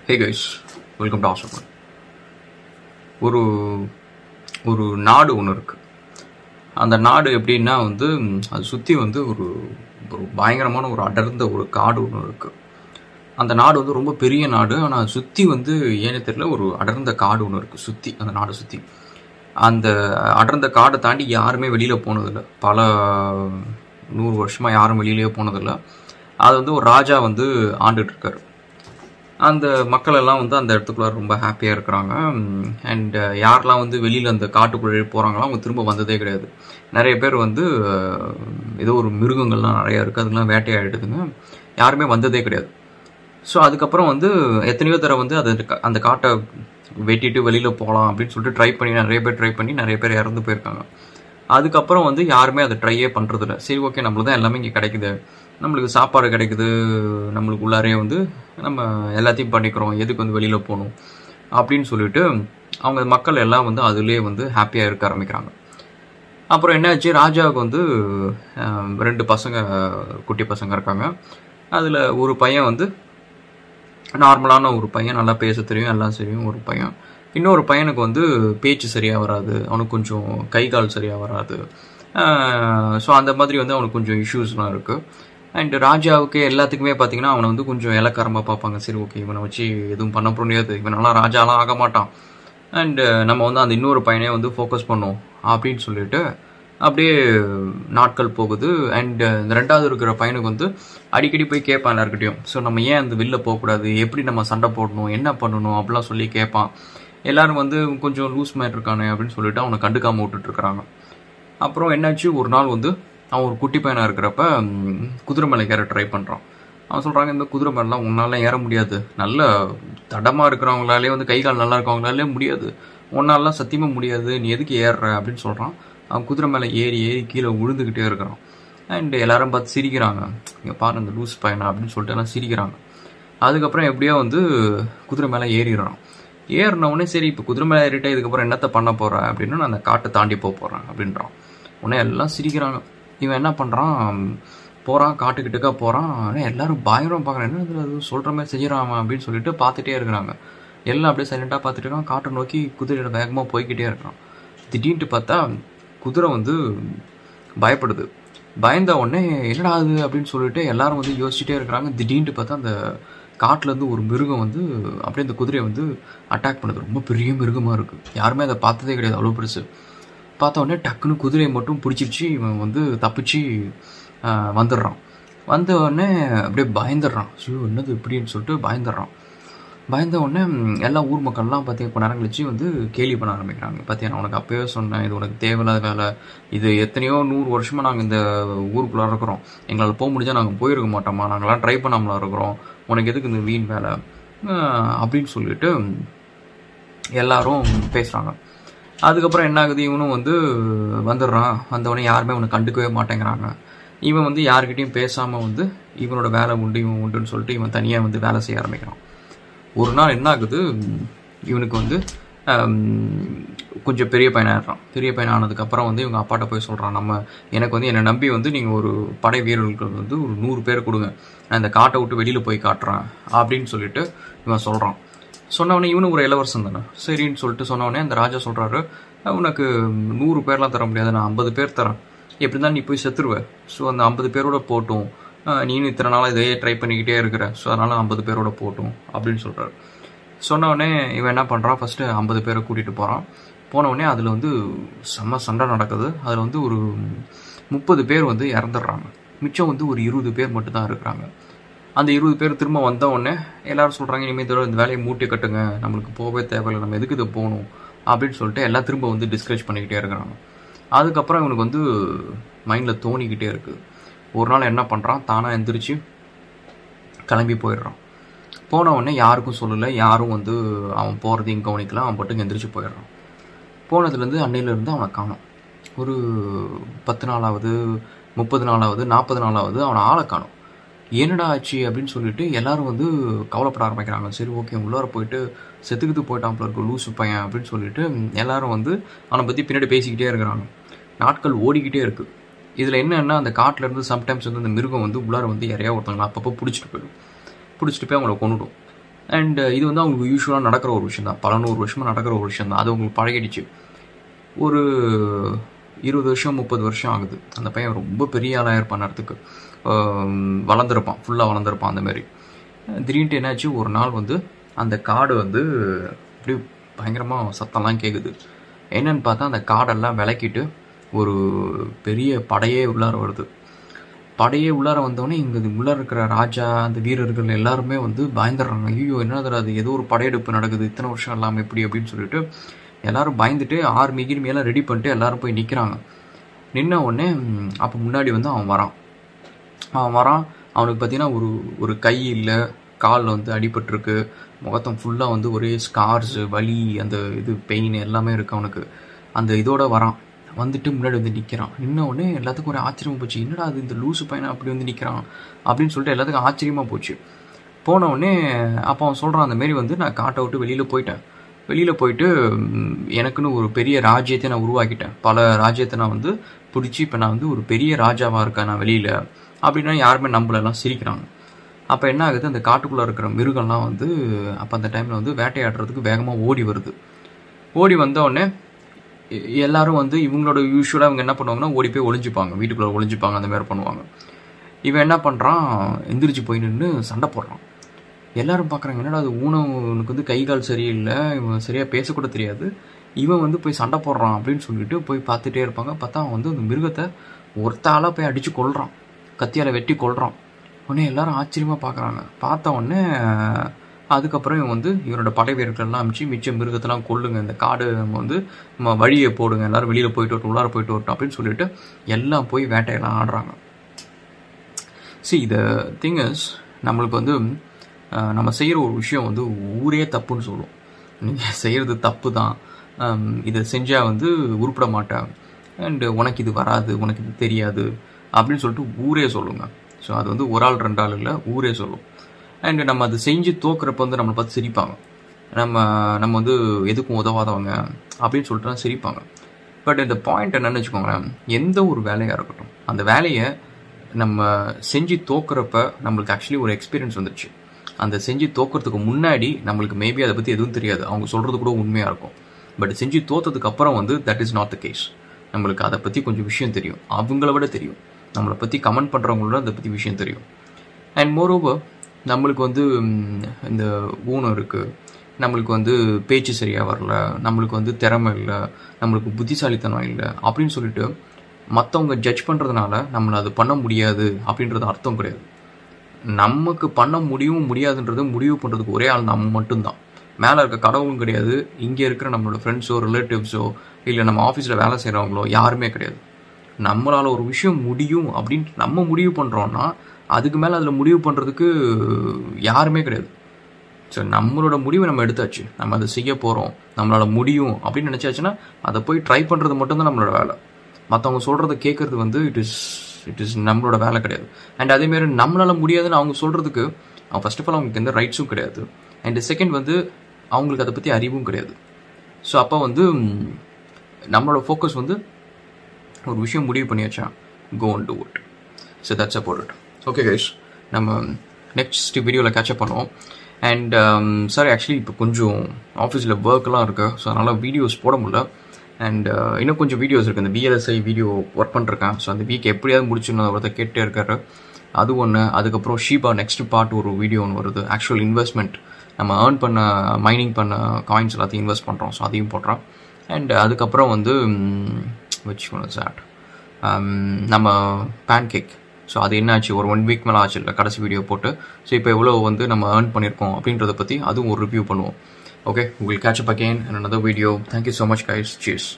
hey guys welcome to ஆசோபன் ஒரு ஒரு நாடு ஒன்று இருக்குது அந்த நாடு எப்படின்னா வந்து ம், அது சுற்றி வந்து ஒரு ஒரு பயங்கரமான ஒரு அடர்ந்த ஒரு காடு ஒன்று இருக்குது அந்த நாடு வந்து ரொம்ப பெரிய நாடு ஆனால் சுற்றி வந்து ஏன்னு தெரியல ஒரு அடர்ந்த காடு ஒன்று இருக்குது சுற்றி அந்த நாடை சுற்றி அந்த அடர்ந்த காடை தாண்டி யாருமே வெளியில் போனதில்லை பல நூறு வருஷமாக யாரும் வெளியிலேயே போனதில்லை அது வந்து ஒரு ராஜா வந்து ஆண்டுட்டு இருக்காரு அந்த மக்கள் எல்லாம் வந்து அந்த இடத்துக்குள்ள ரொம்ப ஹாப்பியாக இருக்கிறாங்க அண்ட் யாரெல்லாம் வந்து வெளியில் அந்த காட்டுக்குள்ளே போகிறாங்களோ அவங்க திரும்ப வந்ததே கிடையாது நிறைய பேர் வந்து அஹ், ஏதோ ஒரு மிருகங்கள்லாம் நிறையா இருக்குது அதுக்கெல்லாம் வேட்டையாடிடுதுங்க யாருமே வந்ததே கிடையாது ஸோ அதுக்கப்புறம் வந்து எத்தனையோ தடவை வந்து அது அந்த காட்டை வெட்டிட்டு வெளியில் போகலாம் அப்படின்னு சொல்லிட்டு ட்ரை பண்ணி நிறைய பேர் ட்ரை பண்ணி நிறைய பேர் இறந்து போயிருக்காங்க அதுக்கப்புறம் வந்து யாருமே அதை ட்ரையே பண்ணுறதில்ல சரி ஓகே நம்மளுக்கு தான் எல்லாமே இங்கே கிடைக்குது நம்மளுக்கு சாப்பாடு கிடைக்குது நம்மளுக்கு உள்ளாரே வந்து நம்ம எல்லாத்தையும் பண்ணிக்கிறோம் எதுக்கு வந்து வெளியில் போகணும் அப்படின்னு சொல்லிட்டு அவங்க மக்கள் எல்லாம் வந்து அதுலேயே வந்து ஹாப்பியாக இருக்க ஆரம்பிக்கிறாங்க அப்புறம் என்னாச்சு ராஜாவுக்கு வந்து அஹ், ரெண்டு பசங்க குட்டி பசங்க இருக்காங்க அதில் ஒரு பையன் வந்து நார்மலான ஒரு பையன் நல்லா பேச தெரியும் எல்லாம் தெரியும் ஒரு பையன் இன்னொரு பையனுக்கு வந்து பேச்சு சரியாக வராது அவனுக்கு கொஞ்சம் கை கால் சரியாக வராது ஸோ அந்த மாதிரி வந்து அவனுக்கு கொஞ்சம் இஷ்யூஸ்லாம் இருக்குது அண்ட் ராஜாவுக்கு எல்லாத்துக்குமே பார்த்தீங்கன்னா அவனை வந்து கொஞ்சம் இலக்காரமாக பார்ப்பாங்க சரி ஓகே இவனை வச்சு எதுவும் பண்ண முடியாது இவனெல்லாம் ராஜாலாம் ஆக மாட்டான் அண்டு நம்ம வந்து அந்த இன்னொரு பையனே வந்து ஃபோக்கஸ் பண்ணோம் அப்படின்னு சொல்லிட்டு அப்படியே நாட்கள் போகுது அண்ட் இந்த ரெண்டாவது இருக்கிற பையனுக்கு வந்து அடிக்கடி போய் கேட்பான் எல்லாருக்கிட்டையும் ஸோ நம்ம ஏன் அந்த வெளில போகக்கூடாது எப்படி நம்ம சண்டை போடணும் என்ன பண்ணணும் அப்படிலாம் சொல்லி கேட்பான் எல்லாரும் வந்து கொஞ்சம் லூஸ் மேட் இருக்கானே அப்படின்னு சொல்லிட்டு அவனை கண்டுக்காம விட்டுட்டு இருக்கிறாங்க அப்புறம் என்னாச்சு ஒரு நாள் வந்து அவன் ஒரு குட்டி பையனாக இருக்கிறப்ப ம், குதிரை மேலே ஏற ட்ரை பண்ணுறான் அவன் சொல்கிறாங்க இந்த குதிரை மேலாம் உன்னால ஏற முடியாது நல்ல தடமாக இருக்கிறவங்களாலே வந்து கை கால் நல்லா இருக்கவங்களாலே முடியாது உன்னாலாம் சத்தியமாக முடியாது நீ எதுக்கு ஏறுற அப்படின்னு சொல்கிறான் அவன் குதிரை மேலே ஏறி ஏறி கீழே விழுந்துக்கிட்டே இருக்கிறான் அண்ட் எல்லாரும் பார்த்து சிரிக்கிறாங்க இங்கே பாரு இந்த லூஸ் பையனா அப்படின்னு சொல்லிட்டு எல்லாம் சிரிக்கிறாங்க அதுக்கப்புறம் எப்படியோ வந்து குதிரை மேலே ஏறிடுறான் ஏறின உடனே சரி இப்போ குதிரை மேலே ஏறிட்டே இதுக்கப்புறம் என்னத்த பண்ண போற அப்படின்னு நான் அந்த காட்டை தாண்டி போக போகிறேன் அப்படின்றான் உடனே எல்லாம் சிரிக்கிறாங்க இவன் என்ன பண்ணுறான் போகிறான் காட்டுக்கிட்டுக்கா போகிறான் எல்லாரும் பயங்கரம் பார்க்குறான் என்ன இது அது சொல்கிற மாதிரி செய்கிறான் அவன் அப்படின்னு சொல்லிட்டு பார்த்துட்டே இருக்கிறாங்க எல்லாம் அப்படியே சைலண்டாக பார்த்துட்டு இருக்கான் காட்டை நோக்கி குதிரையோட வேகமாக போய்க்கிட்டே இருக்கான் திடீர்னு பார்த்தா குதிரை வந்து பயப்படுது பயந்த உடனே என்னடா அது அப்படின்னு சொல்லிட்டு எல்லாரும் வந்து யோசிச்சுட்டே இருக்கிறாங்க திடீர்னு பார்த்தா அந்த காட்டுல இருந்து ஒரு மிருகம் வந்து அப்படியே அந்த குதிரையை வந்து அட்டாக் பண்ணுது ரொம்ப பெரிய மிருகமாக இருக்குது யாருமே அதை பார்த்ததே கிடையாது அவ்வளோ பெருசு பார்த்த உடனே டக்குன்னு குதிரையை மட்டும் பிடிச்சிருச்சு இவன் வந்து தப்பிச்சு ஆஹ், வந்துடுறான் வந்த உடனே அப்படியே பயந்துடுறான் ஐயோ என்னது இப்படின்னு சொல்லிட்டு பயந்துடுறான் பயந்த உடனே ம், எல்லா ஊர் மக்கள்லாம் பார்த்தீங்க கொஞ்ச நேரம் கழிச்சு வந்து கேலி பண்ண ஆரம்பிக்கிறாங்க பார்த்தியா நான் உனக்கு அப்பயே சொன்னேன் இது உனக்கு தேவையில்லாத வேலை இது எத்தனையோ நூறு வருஷமாக நாங்கள் இந்த ஊருக்குள்ளே இருக்கிறோம் எங்களால் போக முடிஞ்சால் நாங்கள் போயிருக்க மாட்டோமா நாங்களாம் ட்ரை பண்ணாமலாம் இருக்கிறோம் உனக்கு எதுக்கு இந்த வீண் வேலை ஆஹ், அப்படின்னு சொல்லிட்டு எல்லாரும் பேசுகிறாங்க அதுக்கப்புறம் என்ன ஆகுது இவனும் வந்து வந்துடுறான் வந்தவொடனே யாருமே அவனை கண்டுக்கவே மாட்டேங்கிறாங்க இவன் வந்து யாருக்கிட்டையும் பேசாமல் வந்து இவனோட வேலை உண்டு இவன் உண்டுன்னு சொல்லிட்டு இவன் தனியாக வந்து வேலை செய்ய ஆரம்பிக்கிறான் ஒரு நாள் என்ன ஆகுது இவனுக்கு வந்து ஆம், கொஞ்சம் பெரிய பையனாகிடுறான் பெரிய பையன் ஆனதுக்கப்புறம் வந்து இவங்க அப்பாட்ட போய் சொல்கிறான் நம்ம எனக்கு வந்து என்னை நம்பி வந்து நீங்கள் ஒரு படை வீரர்களுக்கு வந்து ஒரு நூறு பேர் கொடுங்க நான் இந்த காட்டை விட்டு வெளியில் போய் காட்டுறேன் அப்படின்னு சொல்லிட்டு இவன் சொல்கிறான் சொன்னவனே இவனும் ஒரு இளவரசன் தானே சரின்னு சொல்லிட்டு சொன்னவனே அந்த ராஜா சொல்கிறாரு உனக்கு நூறு பேர்லாம் தர முடியாது நான் ஐம்பது பேர் தரேன் எப்படி தான் நீ போய் செத்துருவ ஸோ அந்த ஐம்பது பேரோட போட்டும் ஆஹ் நீனும் இத்தனை நாளாக இதையே ட்ரை பண்ணிக்கிட்டே இருக்கிற ஸோ அதனால் ஐம்பது பேரோட போட்டும் அப்படின்னு சொல்கிறாரு சொன்னவொடனே இவன் என்ன பண்ணுறான் ஃபஸ்ட்டு ஐம்பது பேரை கூட்டிகிட்டு போகிறான் போனவுடனே அதில் வந்து செம்ம சண்டை நடக்குது அதில் வந்து ஒரு முப்பது பேர் வந்து இறந்துடுறாங்க மிச்சம் வந்து ஒரு இருபது பேர் மட்டும்தான் இருக்கிறாங்க அந்த இருபது பேர் திரும்ப வந்த உடனே எல்லாரும் சொல்கிறாங்க இனிமேல் இதோட இந்த வேலையை மூட்டி கட்டுங்க நம்மளுக்கு போகவே தேவையில்லை நம்ம எதுக்கு இது போகணும் அப்படின்னு சொல்லிட்டு எல்லாம் திரும்ப வந்து டிஸ்கரேஜ் பண்ணிக்கிட்டே இருக்கிறாங்க அதுக்கப்புறம் இவனுக்கு வந்து மைண்டில் தோணிக்கிட்டே இருக்குது ஒரு நாள் என்ன பண்ணுறான் தானாக எந்திரிச்சு கிளம்பி போயிடுறான் போன உடனே யாருக்கும் சொல்லலை யாரும் வந்து அவன் போகிறதையும் கவனிக்கல அவன் பாட்டுக்கு எந்திரிச்சு போயிடுறான் போனதுலேருந்து அன்னையிலேருந்து அவனை காணோம் ஒரு பத்து நாளாவது முப்பது நாளாவது நாற்பது நாளாவது அவனை ஆளை காணோம் என்னடா ஆச்சு அப்படின்னு சொல்லிட்டு எல்லாரும் வந்து கவலைப்பட ஆரம்பிக்கிறாங்க சரி ஓகே உள்ளார போயிட்டு செத்துக்கிட்டு போயிட்டான் போல இருக்கு லூசு பையன் அப்படின்னு சொல்லிட்டு எல்லாரும் வந்து அவனை பற்றி பின்னாடி பேசிக்கிட்டே இருக்கிறாங்க நாட்கள் ஓடிக்கிட்டே இருக்கு இதில் என்னன்னா அந்த காட்டுல இருந்து சம்டைம்ஸ் வந்து அந்த மிருகம் வந்து உள்ளார வந்து யாரையா ஒருத்தவங்களை அப்பப்போ பிடிச்சிட்டு போயிடும் பிடிச்சிட்டு போய் அவங்கள கொண்டுடும் அண்ட் இது வந்து அவங்களுக்கு யூஸ்வலாக நடக்கிற ஒரு விஷயம் தான் பல நூறு வருஷமாக நடக்கிற ஒரு விஷயம் தான் அது அவங்களுக்கு பழகிடுச்சு ஒரு இருபது வருஷம் முப்பது வருஷம் ஆகுது அந்த பையன் ரொம்ப பெரிய ஆளாக இருப்பான் நேரத்துக்கு ஆம், வளர்ந்துருப்பான் ஃபுல்லாக வளர்ந்துருப்பான் அந்த மாதிரி திடீர்னு என்னாச்சு ஒரு நாள் வந்து அந்த காடு வந்து அப்படியே பயங்கரமாக சத்தம்லாம் கேட்குது என்னன்னு பார்த்தா அந்த காடெல்லாம் விளக்கிட்டு ஒரு பெரிய படையே உள்ளார வருது படையே உள்ளார வந்தோடனே இங்கே உள்ளார இருக்கிற ராஜா அந்த வீரர்கள் எல்லாருமே வந்து பயந்துடுறாங்க ஐயோ என்னது அது ஏதோ ஒரு படையெடுப்பு நடக்குது இத்தனை வருஷம் இல்லாமல் எப்படி அப்படின்னு சொல்லிட்டு எல்லாரும் பயந்துட்டு ஆர்மி கீர்மி எல்லாம் ரெடி பண்ணிட்டு எல்லாரும் போய் நிற்கிறாங்க நின்ன உடனே அப்போ முன்னாடி வந்து அவன் வரான் அவன் வரான் அவனுக்கு பார்த்தீங்கன்னா ஒரு ஒரு கை இல்லை காலில் வந்து அடிபட்டிருக்கு முகத்தம் ஃபுல்லாக வந்து ஒரே ஸ்கார்ஸு வலி அந்த இது பெயின் எல்லாமே இருக்கு அவனுக்கு அந்த இதோட வரான் வந்துட்டு முன்னாடி வந்து நிற்கிறான் நின்ன உடனே எல்லாத்துக்கும் ஒரு ஆச்சரியமா போச்சு என்னடா அது இந்த லூசு பையனை அப்படி வந்து நிற்கிறான் அப்படின்னு சொல்லிட்டு எல்லாத்துக்கும் ஆச்சரியமா போச்சு போன உடனே அப்போ அவன் சொல்கிறான் அந்த மாரி வந்து நான் காட்டை விட்டு வெளியில் போயிட்டேன் வெளியில் போயிட்டு ம், எனக்குன்னு ஒரு பெரிய ராஜ்யத்தை நான் உருவாக்கிட்டேன் பல ராஜ்யத்தை நான் வந்து பிடிச்சி இப்போ நான் வந்து ஒரு பெரிய ராஜாவாக இருக்கேன் நான் வெளியில் அப்படின்னா யாருமே நம்மள எல்லாம் சிரிக்கிறாங்க அப்போ என்ன ஆகுது அந்த காட்டுக்குள்ளே இருக்கிற மிருகம்லாம் வந்து அப்போ அந்த டைமில் வந்து வேட்டையாடுறதுக்கு வேகமாக ஓடி வருது ஓடி வந்த உடனே எ- எல்லாரும் வந்து இவங்களோட யூஸ்வலாக இவங்க என்ன பண்ணுவாங்கன்னா ஓடி போய் ஒளிஞ்சுப்பாங்க வீட்டுக்குள்ளே ஒளிஞ்சுப்பாங்க அந்த மாதிரி பண்ணுவாங்க இவன் என்ன பண்ணுறான் எந்திரிச்சு போய் நின்று சண்டை போடுறான் எல்லாரும் பார்க்குறாங்க என்னடா அது ஊனவனுக்கு வந்து கை கால் சரியில்லை இவன் சரியாக பேசக்கூட தெரியாது இவன் வந்து போய் சண்டை போடுறான் அப்படின்னு சொல்லிட்டு போய் பார்த்துட்டே இருப்பாங்க பார்த்தா அவன் வந்து அந்த மிருகத்தை ஒருத்தாளாக போய் அடித்து கொல்றான் கத்தியால் வெட்டி கொல்றான் உடனே எல்லாரும் ஆச்சரியமாக பார்க்குறாங்க பார்த்த உடனே அஹ், அதுக்கப்புறம் இவன் வந்து இவனோட படை வீரர்கள்லாம் அனுப்பிச்சு மிச்ச மிருகத்தெல்லாம் கொல்லுங்க இந்த காடு நம்ம வந்து நம்ம வழியை போடுங்க எல்லாரும் வெளியில் போயிட்டு வரட்டும் உள்ளார போயிட்டு வரட்டும் அப்படின்னு சொல்லிட்டு எல்லாம் போய் வேட்டையெல்லாம் ஆடுறாங்க see the thing is நம்மளுக்கு வந்து அஹ், நம்ம செய்கிற ஒரு விஷயம் வந்து ஊரே தப்புன்னு சொல்லும் நீங்கள் செய்கிறது தப்பு தான் ஹம், இதை செஞ்சால் வந்து உருப்பட மாட்டேன் அண்டு உனக்கு இது வராது உனக்கு இது தெரியாது அப்படின்னு சொல்லிட்டு ஊரே சொல்லுங்க ஸோ அது வந்து ஒரு ஆள் ரெண்டு ஆள் இல்லை ஊரே சொல்லும் அண்டு நம்ம அது செஞ்சு தோக்குறப்ப வந்து நம்மளை பார்த்து சிரிப்பாங்க நம்ம நம்ம வந்து எதுக்கும் உதவாதவங்க அப்படின்னு சொல்லிட்டு சிரிப்பாங்க பட் இந்த பாயிண்ட் என்னன்னு வச்சுக்கோங்களேன் எந்த ஒரு வேலையாக இருக்கட்டும் அந்த வேலையை நம்ம செஞ்சு தோக்குறப்ப நம்மளுக்கு ஆக்சுவலி ஒரு எக்ஸ்பீரியன்ஸ் வந்துருச்சு அந்த செஞ்சு தோக்குறதுக்கு முன்னாடி நம்மளுக்கு மேபி அதை பற்றி எதுவும் தெரியாது அவங்க சொல்கிறது கூட உண்மையாக இருக்கும் பட் செஞ்சு தோத்ததுக்கு அப்புறம் வந்து that is not the case நம்மளுக்கு அதை பற்றி கொஞ்சம் விஷயம் தெரியும் அவங்கள விட தெரியும் நம்மளை பற்றி கமெண்ட் பண்ணுறவங்களோட அதை பற்றி விஷயம் தெரியும் அண்ட் மோரோவர் நம்மளுக்கு வந்து ம், இந்த ஊனம் இருக்குது நம்மளுக்கு வந்து பேச்சு சரியாக வரல நம்மளுக்கு வந்து திறமை இல்லை நம்மளுக்கு புத்திசாலித்தனம் இல்லை அப்படின்னு சொல்லிட்டு மற்றவங்க ஜட்ஜ் பண்ணுறதுனால நம்மளை அது பண்ண முடியாது அப்படின்றது அர்த்தம் கிடையாது நமக்கு பண்ண முடியும் முடியாதுன்றது முடிவு பண்ணுறதுக்கு ஒரே ஆள் நம்ம மட்டும்தான் மேலே இருக்க கடவுளும் கிடையாது இங்கே இருக்கிற நம்மளோட ஃப்ரெண்ட்ஸோ ரிலேட்டிவ்ஸோ இல்லை நம்ம ஆஃபீஸில் வேலை செய்கிறவங்களோ யாருமே கிடையாது நம்மளால் ஒரு விஷயம் முடியும் அப்படின்ட்டு நம்ம முடிவு பண்ணுறோன்னா அதுக்கு மேலே அதில் முடிவு பண்ணுறதுக்கு யாருமே கிடையாது ஸோ நம்மளோட முடிவை நம்ம எடுத்தாச்சு நம்ம அதை செய்ய போகிறோம் நம்மளால் முடியும் அப்படின்னு நினச்சாச்சுன்னா அதை போய் ட்ரை பண்ணுறது மட்டும்தான் நம்மளோட வேலை மற்றவங்க சொல்கிறத கேட்குறது வந்து இட் இஸ் இட் இஸ் நம்மளோட வேலை கிடையாது அண்ட் அதேமாரி நம்மளால் முடியாதுன்னு அவங்க சொல்கிறதுக்கு ஃபர்ஸ்ட் ஆஃப் ஆல் அவங்களுக்கு எந்த ரைட்ஸும் கிடையாது அண்ட் செகண்ட் வந்து அவங்களுக்கு அதை பற்றி அறிவும் கிடையாது ஸோ அப்போ வந்து ம், நம்மளோட ஃபோக்கஸ் வந்து ஒரு விஷயம் முடிவு பண்ணியாச்சா go and do it so that's about it okay guys நம்ம நெக்ஸ்ட் வீடியோவில் கேட்சப் பண்ணுவோம் அண்ட் சார் ஆக்சுவலி இப்போ கொஞ்சம் ஆஃபீஸில் ஒர்க்லாம் இருக்குது ஸோ அதனால் வீடியோஸ் போட முடியல அண்ட் இன்னும் கொஞ்சம் வீடியோஸ் இருக்குது இந்த பிஎல்எஸ்ஐ வீடியோ ஒர்க் பண்ணிருக்கேன் ஸோ அந்த வீக் எப்படியாவது முடிச்சுன்னு ஒருத்தர் கேட்டே இருக்காரு அது ஒன்று அதுக்கப்புறம் ஷீபா நெக்ஸ்ட் பார்ட் ஒரு வீடியோ ஒன்று வருது ஆக்சுவல் இன்வெஸ்ட்மெண்ட் நம்ம ஏர்ன் பண்ண மைனிங் பண்ண காயின்ஸ் எல்லாத்தையும் இன்வெஸ்ட் பண்ணுறோம் ஸோ அதையும் போடுறோம் அண்ட் அதுக்கப்புறம் வந்து வச்சு சாட் நம்ம பேன் கேக் ஸோ அது என்னாச்சு ஒரு ஒன் வீக் மேலே ஆச்சு இல்லை கடைசி வீடியோ போட்டு ஸோ இப்போ எவ்வளோ வந்து நம்ம ஏர்ன் பண்ணியிருக்கோம் அப்படின்றத பற்றி அதுவும் ஒரு ரிவ்யூ பண்ணுவோம் ஓகே உங்களுக்கு catch up again another video thank you so much guys cheers